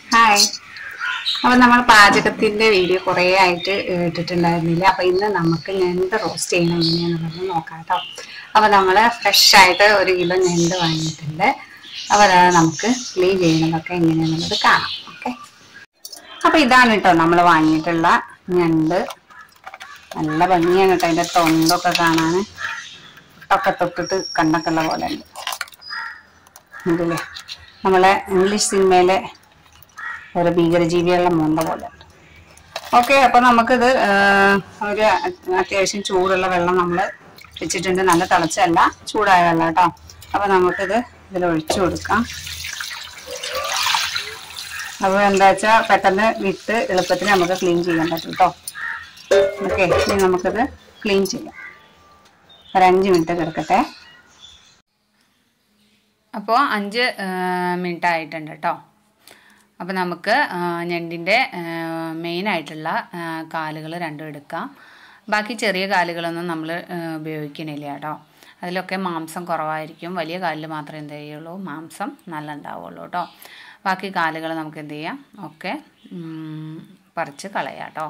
Hi അപ്പൊ നമ്മൾ പാചകത്തിന്റെ video കുറേ ആയിട്ട് ഇട്ടിട്ടുണ്ടായിരുന്നില്ല അപ്പൊ ഇന്ന് നമുക്ക് ഞണ്ട് റോസ്റ്റ് ചെയ്യണം എങ്ങനെയാണെന്നുള്ളത് നോക്കാം കേട്ടോ അപ്പൊ നമ്മള് ഫ്രഷ് ആയിട്ട് ഒരു കിലോ ഞണ്ട് വാങ്ങിയിട്ടുണ്ട് അപ്പൊ അത് നമുക്ക് ക്ലീൻ ചെയ്യുന്നതൊക്കെ എങ്ങനെയാണെന്നുള്ളത് കാണാം ഓക്കെ അപ്പൊ ഇതാണ് കേട്ടോ നമ്മൾ വാങ്ങിയിട്ടുള്ള ഞണ്ട് നല്ല ഭംഗിയാണ് കേട്ടോ അതിന്റെ തൊണ്ടൊക്കെ കാണാൻ ഒക്കെ തൊട്ടിട്ട് കണ്ണൊക്കെയുള്ള പോലെ ഉണ്ട് ഇതില്ലേ നമ്മളെ ഇംഗ്ലീഷ് സിനിമയിലെ ഒരു ഭീകരജീവികളുടെ മോന്ത പോലെ ഉണ്ട് ഓക്കെ അപ്പൊ നമുക്കിത് ആ, ഒരു അത്യാവശ്യം ചൂടുള്ള വെള്ളം നമ്മൾ വെച്ചിട്ടുണ്ട് നല്ല തിളച്ചല്ല ചൂടായ വെള്ളം കേട്ടോ അപ്പൊ നമുക്കിത് ഇതിൽ ഒഴിച്ചു കൊടുക്കാം അപ്പോൾ എന്താ വെച്ചാൽ പെട്ടെന്ന് വിട്ട് എളുപ്പത്തിൽ നമുക്ക് ക്ലീൻ ചെയ്യാൻ പറ്റും കേട്ടോ ഓക്കെ ഇനി നമുക്കിത് ക്ലീൻ ചെയ്യാം ഒരു അഞ്ച് മിനിറ്റ് കിടക്കട്ടെ അപ്പോൾ അഞ്ച് മിനിറ്റ് ആയിട്ടുണ്ട് കേട്ടോ അപ്പോൾ നമുക്ക് ആ, ഞണ്ടിൻ്റെ മെയിനായിട്ടുള്ള കാലുകൾ രണ്ടും എടുക്കാം ബാക്കി ചെറിയ കാലുകളൊന്നും നമ്മൾ ഉപയോഗിക്കണില്ല കേട്ടോ അതിലൊക്കെ മാംസം കുറവായിരിക്കും വലിയ കാലിൽ മാത്രമേ എന്ത് ചെയ്യുള്ളൂ മാംസം നല്ല ഉണ്ടാവുള്ളൂ കേട്ടോ ബാക്കി കാലുകൾ നമുക്ക് എന്ത് ചെയ്യാം ഒക്കെ ഉം, പറിച്ച് കളയാം കേട്ടോ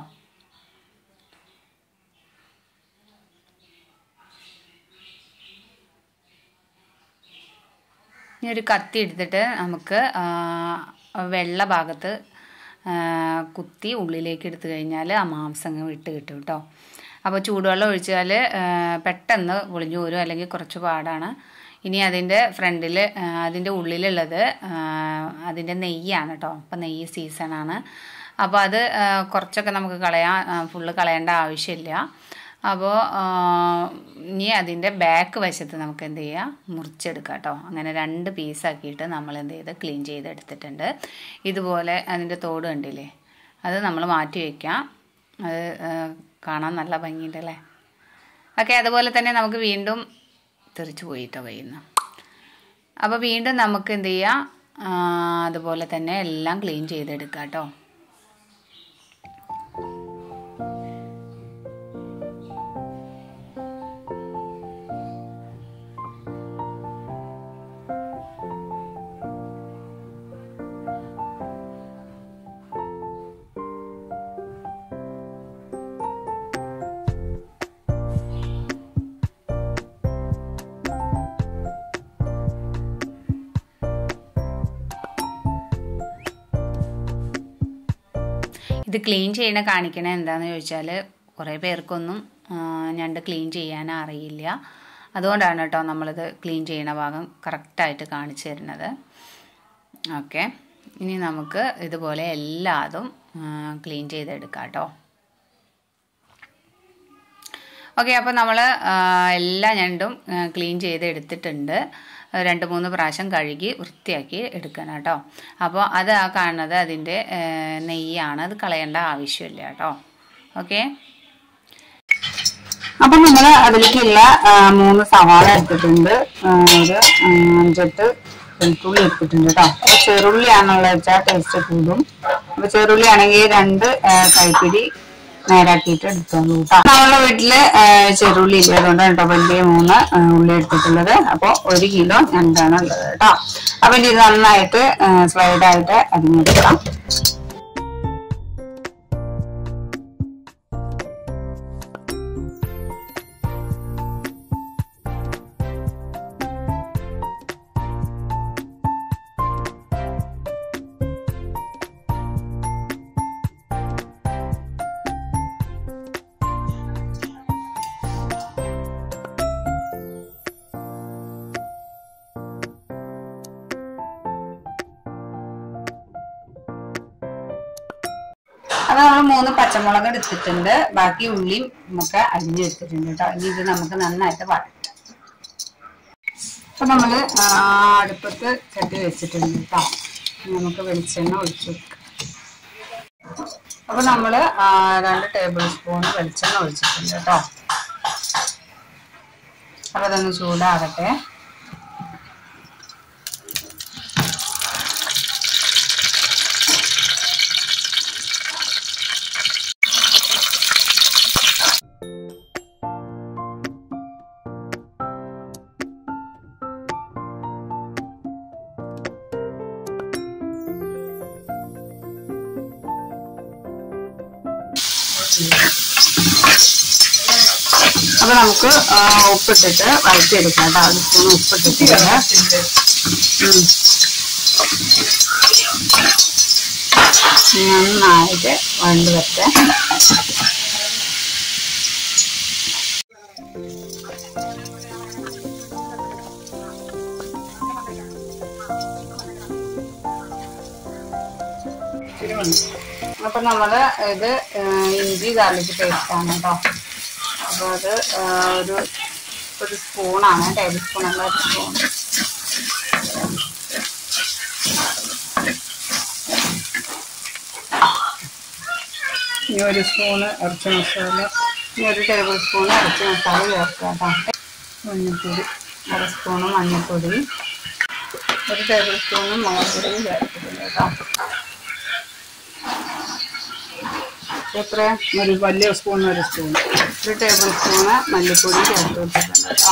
ഇനി ഒരു കത്തി എടുത്തിട്ട് നമുക്ക് ആ, വെള്ള ഭാഗത്ത് ആ, കുത്തി ഉള്ളിലേക്ക് എടുത്തു കഴിഞ്ഞാൽ ആ മാംസം അങ്ങ് വിട്ട് കിട്ടും കേട്ടോ അപ്പോൾ ചൂടുവെള്ളം ഒഴിച്ചാൽ പെട്ടെന്ന് പൊളിഞ്ഞു പോരും അല്ലെങ്കിൽ കുറച്ച് പാടാണ് ഇനി അതിൻ്റെ ഫ്രണ്ടിൽ അതിൻ്റെ ഉള്ളിലുള്ളത് ആ, അതിൻ്റെ നെയ്യാണ് കേട്ടോ അപ്പം നെയ്യ് സീസണാണ് അപ്പോൾ അത് ആ, കുറച്ചൊക്കെ നമുക്ക് കളയാൻ ഫുള്ള് കളയേണ്ട ആവശ്യമില്ല അപ്പോൾ ഇനി അതിൻ്റെ ബാക്ക് വശത്ത് നമുക്ക് എന്ത് ചെയ്യാം മുറിച്ചെടുക്കാം കേട്ടോ അങ്ങനെ രണ്ട് പീസാക്കിയിട്ട് നമ്മൾ എന്ത് ചെയ്ത് ക്ലീൻ ചെയ്തെടുത്തിട്ടുണ്ട് ഇതുപോലെ അതിൻ്റെ തോട് കണ്ടില്ലേ അത് നമ്മൾ മാറ്റി വയ്ക്കാം അത് ആ, കാണാൻ നല്ല ഭംഗിയുണ്ടല്ലേ ഓക്കെ അതുപോലെ തന്നെ നമുക്ക് വീണ്ടും തെറിച്ച് പോയിട്ടോ കയ്യിൽ നിന്ന് അപ്പോൾ വീണ്ടും നമുക്ക് എന്ത് ചെയ്യാം ആ, അതുപോലെ തന്നെ എല്ലാം ക്ലീൻ ചെയ്തെടുക്കാം കേട്ടോ ഇത് ക്ലീൻ ചെയ്യണ കാണിക്കണ എന്താണെന്ന് ചോദിച്ചാൽ കുറേ പേർക്കൊന്നും ആ, ഞണ്ട് ക്ലീൻ ചെയ്യാൻ അറിയില്ല അതുകൊണ്ടാണ് കേട്ടോ നമ്മളിത് ക്ലീൻ ചെയ്യണ ഭാഗം കറക്റ്റായിട്ട് കാണിച്ചു തരുന്നത് ഓക്കെ ഇനി നമുക്ക് ഇതുപോലെ എല്ലാതും ക്ലീൻ ചെയ്തെടുക്കാം കേട്ടോ ഓക്കെ അപ്പോൾ നമ്മൾ എല്ലാ ഞണ്ടും ക്ലീൻ ചെയ്ത് എടുത്തിട്ടുണ്ട് രണ്ട് മൂന്ന് പ്രാവശ്യം കഴുകി വൃത്തിയാക്കി എടുക്കണം കേട്ടോ അപ്പോൾ അത് ആ കാണുന്നത് അതിൻ്റെ ആ, നെയ്യാണ് അത് കളയേണ്ട ആവശ്യമില്ല കേട്ടോ ഓക്കെ അപ്പൊ നമ്മൾ അതിലേക്കുള്ള ആ, മൂന്ന് സവാള എടുത്തിട്ടുണ്ട് ആ, ഒരു ആ, അഞ്ചെട്ട് വെളുത്തുള്ളി എടുത്തിട്ടുണ്ട് കേട്ടോ അപ്പൊ ചെറുള്ളിയാണുള്ള വെച്ചാൽ ടേസ്റ്റ് കൂടും അപ്പൊ ചെറുള്ളി ആണെങ്കിൽ രണ്ട് ആ, കൈപ്പിടി നേരാക്കിയിട്ട് എടുത്തോളൂ കേട്ടോ നമ്മളെ വീട്ടില് ആ, ചെറുള്ളി ഇല്ല അതുകൊണ്ടാണ് കേട്ടോ വലിയ മൂന്ന് ആ, ഉള്ളി എടുത്തിട്ടുള്ളത് അപ്പൊ ഒരു കിലോ ഞണ്ടാണ് ഉള്ളത് കേട്ടോ അപ്പൊ ഇനി ഇത് നന്നായിട്ട് സ്ലൈഡായിട്ട് അരിഞ്ഞെടുക്കാം അത് നമ്മൾ മൂന്ന് പച്ചമുളക് എടുത്തിട്ടുണ്ട് ബാക്കി ഉള്ളിയും നമുക്ക് അരിഞ്ഞു എടുത്തിട്ടുണ്ട് കേട്ടോ ഇനി ഇത് നമുക്ക് നന്നായിട്ട് വഴറ്റാം അപ്പൊ നമ്മള് ആ, അടുപ്പത്ത് ചട്ടി വെച്ചിട്ടുണ്ട് കേട്ടോ ഇനി നമുക്ക് വെളിച്ചെണ്ണ ഒഴിച്ചു വെക്കാം അപ്പൊ നമ്മള് ആ, രണ്ട് ടേബിൾ സ്പൂൺ വെളിച്ചെണ്ണ ഒഴിച്ചിട്ടുണ്ട് കേട്ടോ അപ്പൊ അതൊന്ന് ചൂടാകട്ടെ അപ്പൊ നമുക്ക് ആ, ഉപ്പിട്ടിട്ട് വഴറ്റിയെടുക്കാം കേട്ടോ ഒരു സ്പൂൺ ഉപ്പിട്ടിട്ടുണ്ട് ഉം. നന്നായിട്ട് വണ്ട് വെച്ച് അപ്പൊ നമ്മള് ഇത് ആ, ഇഞ്ചി ഗാർലിക് പേസ്റ്റ് ആണ് കേട്ടോ അപ്പൊ അത് ആ, ഒരു ഒരു സ്പൂണാണ് ടേബിൾ സ്പൂൺ അല്ല ഒരു സ്പൂൺ ഇനി ഒരു സ്പൂണ് ഇറച്ചി മസാല ഇനി ഒരു ടേബിൾ സ്പൂൺ ഇറച്ചി മസാല ചേർക്കാം കേട്ടോ മഞ്ഞൾപ്പൊടി അര സ്പൂണ് മഞ്ഞൾപ്പൊടി ഒരു ടേബിൾ സ്പൂണ് മുളക് പൊടിയും ചേർത്തിട്ടുണ്ട് കേട്ടോ എത്ര ഒരു വലിയ സ്പൂൺ ഒരു സ്പൂൺ ഒരു ടേബിൾ സ്പൂണ് മല്ലിപ്പൊടി ചേർത്ത് വെച്ചിട്ടുണ്ട് കേട്ടോ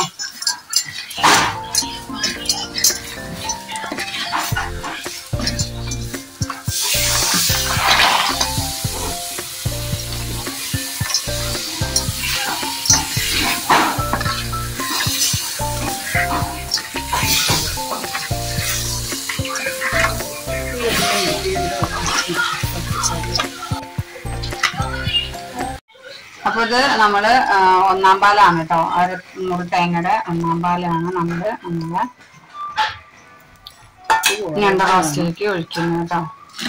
അപ്പൊ ഇത് നമ്മള് ആ, ഒന്നാം പാലാണ് കേട്ടോ ഒരു നൂറ് തേങ്ങയുടെ ഒന്നാം പാലാണ് നമ്മള് നമ്മളെ ഞണ്ട റോസ്റ്റിലേക്ക് ഒഴിക്കുന്നത് കേട്ടോ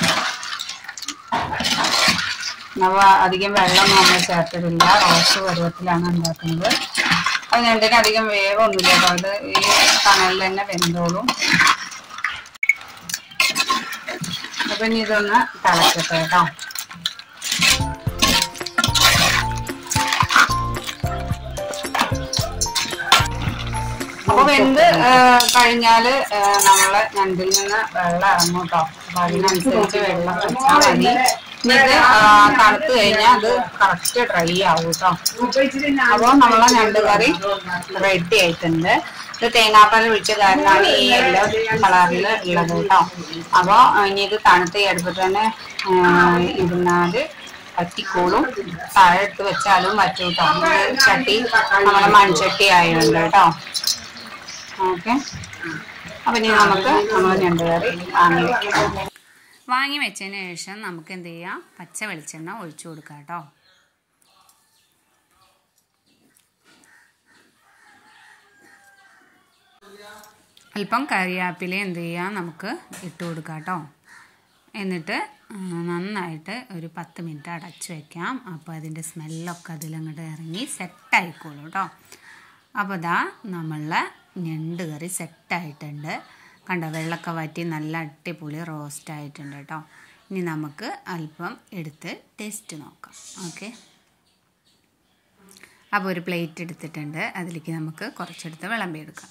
അപ്പൊ അധികം വെള്ളം നമ്മൾ ചേർത്തിട്ടില്ല റോസ്റ്റ് പരുവത്തിലാണ് ഉണ്ടാക്കുന്നത് അത് ഞണ്ടിന് അധികം വേവൊന്നുമില്ല കേട്ടോ അത് ഈ കനലിൽ തന്നെ വെന്തോളും അപ്പൊ ഇനി ഇതൊന്ന് തിളക്കട്ടെ കേട്ടോ അപ്പൊ വെന്ത് ആ, കഴിഞ്ഞാല് ആ, നമ്മള് ഞണ്ടിൽ നിന്ന് വെള്ളം ഇറങ്ങും കേട്ടോ അപ്പൊ അതിനനുസരിച്ച് വെള്ളം വെച്ചാൽ മതി ഇനി ഇത് ആ, തണുത്ത് കഴിഞ്ഞാൽ അത് കറക്റ്റ് ഡ്രൈ ആവും കേട്ടോ അപ്പൊ നമ്മളെ ഞണ്ട് കറി റെഡി ആയിട്ടുണ്ട് ഇത് തേങ്ങാപ്പാൽ ഒഴിച്ച കാരണമാണ് ഈ യെല്ലോ കളറിൽ ഉള്ളത് കേട്ടോ അപ്പൊ ഇനി ഇത് തണുത്ത് ഈ അടുപ്പത്ത് തന്നെ ആ, ഇരുന്നാല് പറ്റിക്കോളും താഴെ എടുത്ത് വെച്ചാലും പറ്റും കേട്ടോ ഇത് ചട്ടി നമ്മളെ മൺചട്ടി ആയതുകൊണ്ട് കേട്ടോ ഓക്കെ അപ്പൊ ഇനി നമുക്ക് നമ്മൾ ഞണ്ട് കറി വാങ്ങി വെക്കാം വാങ്ങി വെച്ചതിന് ശേഷം നമുക്ക് എന്ത് ചെയ്യാം പച്ച വെളിച്ചെണ്ണ ഒഴിച്ചു കൊടുക്കാം കേട്ടോ അല്പം കറിവേപ്പില എന്ത് ചെയ്യാം നമുക്ക് ഇട്ട് കൊടുക്കാം കേട്ടോ എന്നിട്ട് ആ, നന്നായിട്ട് ഒരു പത്ത് മിനിറ്റ് അടച്ചു വെക്കാം അപ്പോൾ അതിൻ്റെ സ്മെല്ലൊക്കെ അതിലങ്ങോട്ട് ഇറങ്ങി സെറ്റായിക്കോളൂ കേട്ടോ അപ്പോൾ ഇതാ നമ്മളെ ഞണ്ട് കറി സെറ്റായിട്ടുണ്ട് കണ്ടോ വെള്ളമൊക്കെ വറ്റി നല്ല അടിപൊളി റോസ്റ്റ് ആയിട്ടുണ്ട് കേട്ടോ ഇനി നമുക്ക് അല്പം എടുത്ത് ടേസ്റ്റ് നോക്കാം ഓക്കെ അപ്പോൾ ഒരു പ്ലേറ്റ് എടുത്തിട്ടുണ്ട് അതിലേക്ക് നമുക്ക് കുറച്ചെടുത്ത് വിളമ്പിയെടുക്കാം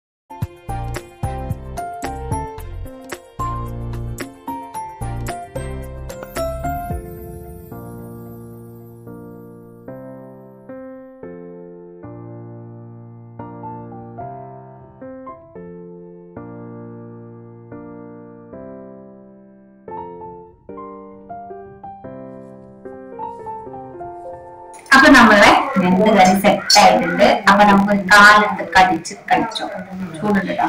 അപ്പൊ നമ്മളെ രണ്ട് കറി സെറ്റ് ആയിട്ടുണ്ട് അപ്പൊ നമുക്ക് ഒരു കാലെടുത്ത് കടിച്ച് കഴിച്ചോ ചൂടുണ്ട് കേട്ടോ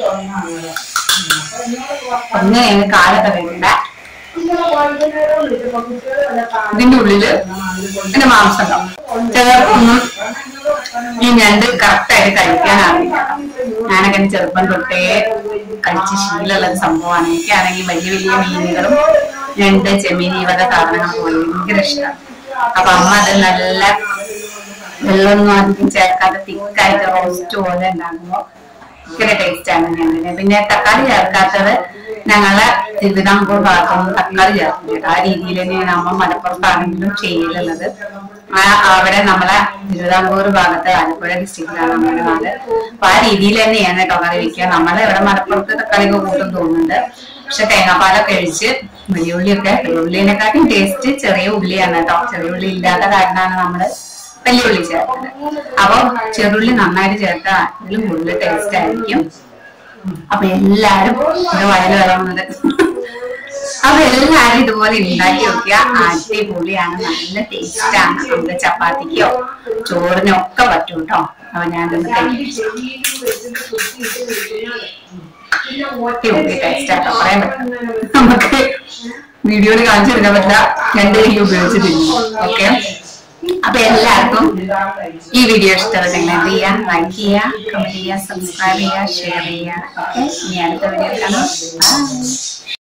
ഒന്ന് ഞങ്ങൾ കാലൊക്കെ വേണ്ട ഇതിന്റെ ഉള്ളില് എന്റെ മാംസം ഉണ്ടാവും ചിലർക്കൊന്നും ഈ ഞണ്ട് കറക്റ്റ് ആയിട്ട് കഴിക്കാനാവില്ല ഞാനൊക്കെ എന്റെ ചെറുപ്പം തൊട്ടേ കഴിച്ച് ശീലമുള്ള ഒരു സംഭവമാണ് എനിക്കാണെങ്കിൽ വലിയ വലിയ മീനുകളും ഞണ്ട് ചെമ്മീൻ ഈ വക സാധനങ്ങൾ ഭയങ്കര ഇഷ്ടമാണ് അപ്പൊ അമ്മ അത് നല്ല വെള്ളമൊന്നും അധികം ചേർക്കാതെ തിക്കായിട്ട് റോസ്റ്റ് പോലെ ഉണ്ടാകുമ്പോ ഭയങ്കര ടേസ്റ്റ് ആണ് ഞങ്ങളിന് പിന്നെ തക്കാളി ചേർക്കാത്തത് ഞങ്ങളെ തിരുവിതാംകൂർ ഭാഗത്തൊന്നും തക്കാളി ചേർക്കില്ല ആ രീതിയിൽ തന്നെയാണ് അമ്മ മലപ്പുറത്താണെങ്കിലും ചെയ്യലുള്ളത് ആ അവിടെ നമ്മളെ തിരുവിതാംകൂർ ഭാഗത്ത് ആലപ്പുഴ ഡിസ്ട്രിക്റ്റിലാണ് നമ്മുടെ നാട് അപ്പൊ ആ രീതിയിൽ തന്നെയാണ് കേട്ടോ കറി വെക്കുക നമ്മളെ ഇവിടെ മലപ്പുറത്ത് തക്കാളി ഒക്കെ കൂട്ടും തോന്നുന്നുണ്ട് പക്ഷെ തേങ്ങാപ്പാലൊക്കെ ഒഴിച്ച് വെള്ളിയുള്ളിയൊക്കെ വെള്ളിയുള്ളിനെക്കാട്ടും ടേസ്റ്റ് ചെറിയ ഉള്ളിയാണ് കേട്ടോ ചെറിയ ഉള്ളി ഇല്ലാത്ത കാരണമാണ് നമ്മള് വലിയ ഉള്ളി ചേർക്കുന്നത് അപ്പൊ ചെറുള്ളി നന്നായിട്ട് ചേർത്താൽ ഇതിലും കൂടുതൽ ടേസ്റ്റ് ആയിരിക്കും അപ്പൊ എല്ലാരും ഇവിടെ വയല് വരവുന്നത് അപ്പൊ എല്ലാരും ഇതുപോലെ ഉണ്ടാക്കി നോക്കിയ അടിപൊളിയാണ് നല്ല ടേസ്റ്റ് ആണ് നമുക്ക് ചപ്പാത്തിക്കോ ചോറിനോ ഒക്കെ പറ്റും കേട്ടോ അപ്പൊ ഞാനൊന്ന് കഴിക്കും അടിപൊളി ടേസ്റ്റ് ആട്ടോ പറയാൻ പറ്റും നമുക്ക് വീഡിയോയിൽ കാണിച്ചു തരാൻ പറ്റില്ല രണ്ട് കൈ ഉപയോഗിച്ച് തിന്നു ഓക്കെ അപ്പൊ എല്ലാവർക്കും ഈ വീഡിയോ ഇഷ്ടപ്പെട്ടെങ്കിൽ എന്ത് ചെയ്യുക ലൈക്ക് ചെയ്യുക കമന്റ് ചെയ്യുക സബ്സ്ക്രൈബ് ചെയ്യുക ഷെയർ ചെയ്യുക ഓക്കെ ഇനി അടുത്ത വീഡിയോ കാണാം ബൈ